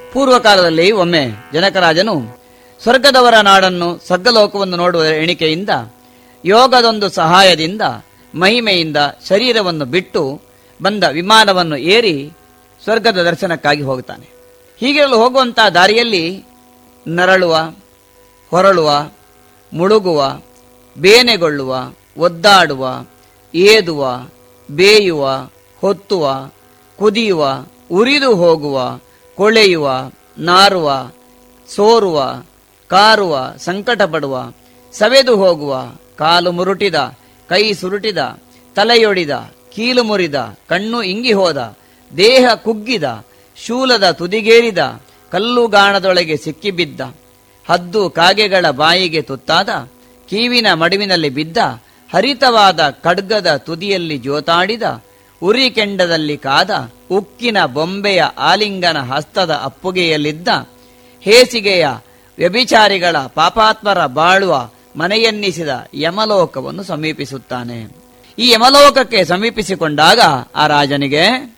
ಪೂರ್ವಕಾಲದಲ್ಲಿ ಒಮ್ಮೆ ಜನಕರಾಜನು ಸ್ವರ್ಗದವರ ನಾಡನ್ನು ಸ್ವರ್ಗಲೋಕವನ್ನು ನೋಡುವ ಎಣಿಕೆಯಿಂದ ಯೋಗದೊಂದು ಸಹಾಯದಿಂದ ಮಹಿಮೆಯಿಂದ ಶರೀರವನ್ನು ಬಿಟ್ಟು ಬಂದ ವಿಮಾನವನ್ನು ಏರಿ ಸ್ವರ್ಗದ ದರ್ಶನಕ್ಕಾಗಿ ಹೋಗುತ್ತಾನೆ ಹೀಗಿರಲು ಹೋಗುವಂತಹ ದಾರಿಯಲ್ಲಿ ನರಳುವ ಹೊರಳುವ ಮುಳುಗುವ ಬೇನೆಗೊಳ್ಳುವ ಒದ್ದಾಡುವ ಏದುವ ಬೇಯುವ ಹೊತ್ತುವ ಕುದಿಯುವ ಉರಿದು ಹೋಗುವ ಕೊಳೆಯುವ ನಾರುವ ಸೋರುವ ಕಾರುವ ಸಂಕಟ ಪಡುವ ಸವೆದು ಹೋಗುವ ಕಾಲು ಮುರುಟಿದ ಕೈ ಸುರುಟಿದ ತಲೆಯೊಡಿದ ಕೀಲು ಮುರಿದ ಕಣ್ಣು ಇಂಗಿ ಹೋದ ದೇಹ ಕುಗ್ಗಿದ ಶೂಲದ ತುದಿಗೇರಿದ ಕಲ್ಲುಗಾಣದೊಳಗೆ ಸಿಕ್ಕಿಬಿದ್ದ ಹದ್ದು ಕಾಗೆಗಳ ಬಾಯಿಗೆ ತುತ್ತಾದ ಕೀವಿನ ಮಡುವಿನಲ್ಲಿ ಬಿದ್ದ ಹರಿತವಾದ ಖಡ್ಗದ ತುದಿಯಲ್ಲಿ ಜೋತಾಡಿದ ಉರಿ ಕೆಂಡದಲ್ಲಿ ಕಾದ ಉಕ್ಕಿನ ಬೊಂಬೆಯ ಆಲಿಂಗನ ಹಸ್ತದ ಅಪ್ಪುಗೆಯಲ್ಲಿದ್ದ ಹೇಸಿಗೆಯ ವ್ಯಭಿಚಾರಿಗಳ ಪಾಪಾತ್ಮರ ಬಾಳುವ ಮನೆಯನ್ನಿಸಿದ ಯಮಲೋಕವನ್ನು ಸಮೀಪಿಸುತ್ತಾನೆ ಈ ಯಮಲೋಕಕ್ಕೆ ಸಮೀಪಿಸಿಕೊಂಡಾಗ ಆ ರಾಜನಿಗೆ